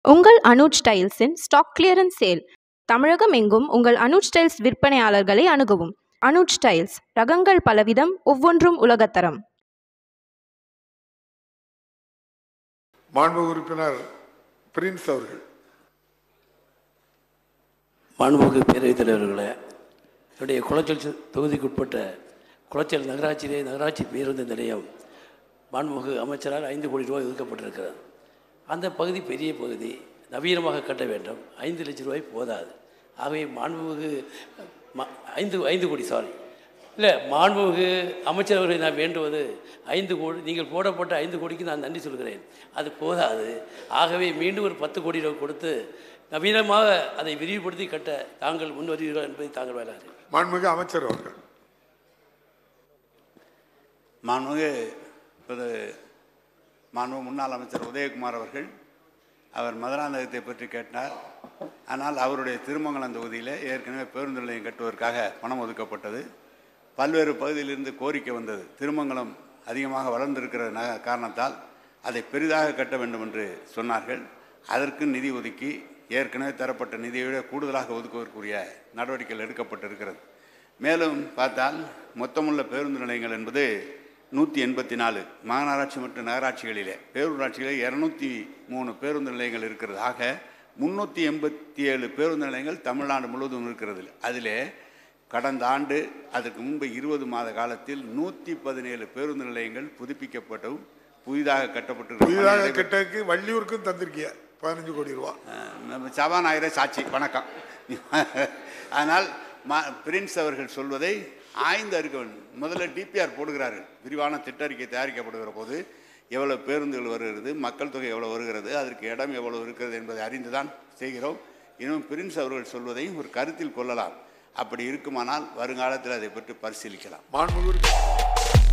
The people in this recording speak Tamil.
உங்கள் அனுஜ் ஸ்டைல்ஸின் ஸ்டாக் கிளியரன்ஸ் சேல் தமிழகம் எங்கும் உங்கள் அனுஜ் ஸ்டைல்ஸ் விற்பனையாளர்களை அணுகவும் அனுஜ் ஸ்டைல்ஸ் ரகங்கள் பலவிதம் ஒவ்வொன்றும் உலகத்தரம் மாண்பு உறுப்பினர் பிரின்ஸ் அவர்கள் மாண்புமிகு பேரவைத் தலைவர்களே என்னுடைய குளச்சல் சு- தொகுதிக்குட்பட்ட குளச்சல் நகராட்சியிலே நகராட்சி பேருந்து நிலையம் மாண்புமிகு அமைச்சரால் ஐந்து கோடி ரூபாய் ஒதுக்கப்பட்டிருக்கிறது அந்த பகுதி பெரிய பகுதி நவீனமாக கட்ட வேண்டும் ஐந்து லட்சம் ரூபாய் போதாது ஆகவே மாண்புமிகு ம- ஐந்து ஐந்து கோடி சாரி இல்லை மாண்புமிகு அமைச்சர் அவர்களை நான் வேண்டுவது ஐந்து கோடி நீங்கள் போடப்பட்ட ஐந்து கோடிக்கு நான் நன்றி சொல்கிறேன் அது போதாது ஆகவே மீண்டும் ஒரு பத்து கோடி ரூபாய் கொடுத்து நவீனமாக அதை விரிவுபடுத்தி கட்ட தாங்கள் முன் வருவீர்கள் என்பதை தாங்கள் வேளாறு மாண்புமிகு அமைச்சர் அவர்கள் மாண்புமிகு இப்போது மாண்புமிகு முன்னாள் அமைச்சர் உதயகுமார் அவர்கள் அவர் மதுராந்தகத்தை பற்றி கேட்டார் ஆனால் அவருடைய திருமங்கலம் தொகுதியில் ஏற்கனவே பேருந்து நிலையம் கட்டுவதற்காக பணம் ஒதுக்கப்பட்டது பல்வேறு பகுதியிலிருந்து கோரிக்கை வந்தது திருமங்கலம் அதிகமாக வளர்ந்திருக்கிற ந காரணத்தால் அதை பெரிதாக கட்ட வேண்டும் என்று சொன்னார்கள் அதற்கு நிதி ஒதுக்கி ஏற்கனவே தரப்பட்ட நிதியை விட கூடுதலாக ஒதுக்குவதற்குரிய நடவடிக்கைகள் எடுக்கப்பட்டிருக்கிறது மேலும் பார்த்தால் மொத்தமுள்ள பேருந்து நிலையங்கள் என்பது நூற்றி எண்பத்தி நாலு மாநகராட்சி மற்றும் நகராட்சிகளிலே பேரூராட்சிகளிலே இரநூத்தி மூணு பேருந்து நிலையங்கள் இருக்கிறது ஆக முந்நூற்றி எண்பத்தி ஏழு பேருந்து நிலையங்கள் தமிழ்நாடு முழுவதும் இருக்கிறது அதிலே கடந்த ஆண்டு அதற்கு முன்பு இருபது மாத காலத்தில் நூற்றி பதினேழு பேருந்து நிலையங்கள் புதுப்பிக்கப்பட்டும் புதிதாக கட்டப்பட்டு புதிதாக கிட்டக்கு வள்ளியூருக்கும் தந்திருக்கிய பதினஞ்சு கோடி ரூபா நம்ம சபாநாயகரே சாட்சி வணக்கம் அதனால் மா பிரின்ஸ் அவர்கள் சொல்வதை ஆய்ந்து அறிக்க வேண்டும் முதல்ல டிபிஆர் போடுகிறார்கள் விரிவான திட்டறிக்கை தயாரிக்கப்படுகிற போது எவ்வளவு பேருந்துகள் வருகிறது மக்கள் தொகை எவ்வளவு வருகிறது அதற்கு இடம் எவ்வளவு இருக்கிறது என்பதை அறிந்துதான் செய்கிறோம் இன்னும் பிரின்ஸ் அவர்கள் சொல்வதையும் ஒரு கருத்தில் கொள்ளலாம் அப்படி இருக்குமானால் வருங்காலத்தில் அதை பற்றி பரிசீலிக்கலாம் மாண்புமிகு உறுப்பினர்